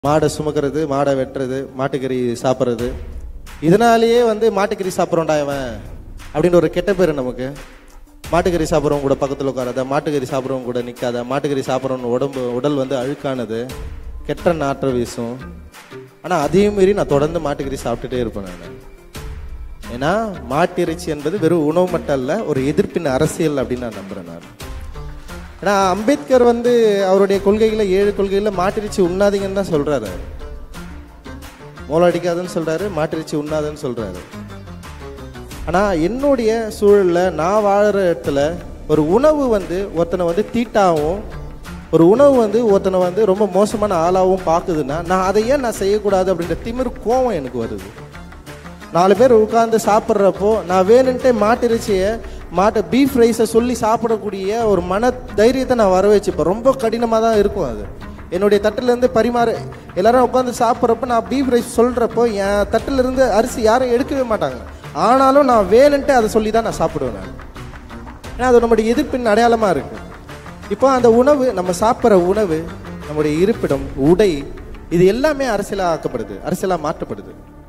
மாடை சுமக்கிறது மாடை வெட்டுறது மாட்டுக்கறி சாப்பிட்றது இதனாலேயே வந்து மாட்டுக்கறி சாப்பிட்றோண்டா இவன் அப்படின்னு ஒரு கெட்ட பேர் நமக்கு மாட்டுக்கறி சாப்பிட்றவங்க கூட பக்கத்தில் உட்காராத மாட்டுக்கறி சாப்பிட்றவங்க கூட நிற்காத மாட்டுக்கறி சாப்பிட்றவங்க உடம்பு உடல் வந்து அழுக்கானது கெட்ட நாற்ற வீசும் ஆனால் அதே மீறி நான் தொடர்ந்து மாட்டுக்கறி சாப்பிட்டுட்டே இருப்பேன் நான் ஏன்னா மாட்டிறைச்சி என்பது வெறும் உணவு மட்டும் அல்ல ஒரு எதிர்ப்பின் அரசியல் அப்படின்னு நான் நம்புறேன் நான் ஏன்னா அம்பேத்கர் வந்து அவருடைய கொள்கைகளை ஏழு கொள்கைகளில் மாட்டிறைச்சி உண்ணாதீங்கன்னு தான் சொல்றாரு அவர். மோளம் அடிக்காதுன்னு சொல்றாரு மாட்டிறைச்சி உண்ணாதுன்னு சொல்றாரு ஆனா என்னுடைய சூழல்ல நான் வாழுற இடத்துல ஒரு உணவு வந்து ஒருத்தனை வந்து தீட்டாவும் ஒரு உணவு வந்து ஒருத்தனை வந்து ரொம்ப மோசமான ஆளாகவும் பார்க்குதுன்னா நான் அதை ஏன் நான் செய்யக்கூடாது அப்படின்ற திமிர் கோவம் எனக்கு வருது நாலு பேர் உட்கார்ந்து சாப்பிட்றப்போ நான் வேணுன்ட்டே மாட்டிறைச்சியை மாட்டை பீஃப் ரைஸை சொல்லி சாப்பிடக்கூடிய ஒரு மன தைரியத்தை நான் வர வச்சுப்பேன் ரொம்ப கடினமாக தான் இருக்கும் அது என்னுடைய தட்டிலேருந்து பரிமாற எல்லாரும் உட்காந்து சாப்பிட்றப்ப நான் பீஃப் ரைஸ் சொல்கிறப்போ என் தட்டிலிருந்து அரிசி யாரும் எடுக்கவே மாட்டாங்க ஆனாலும் நான் வேணுன்ட்டு அதை சொல்லி தான் நான் சாப்பிடுவேன் நான் ஏன்னா அது நம்முடைய எதிர்ப்பின் அடையாளமாக இருக்கு இப்போ அந்த உணவு நம்ம சாப்பிட்ற உணவு நம்முடைய இருப்பிடம் உடை இது எல்லாமே அரசியலாக ஆக்கப்படுது அரசியலாக மாற்றப்படுது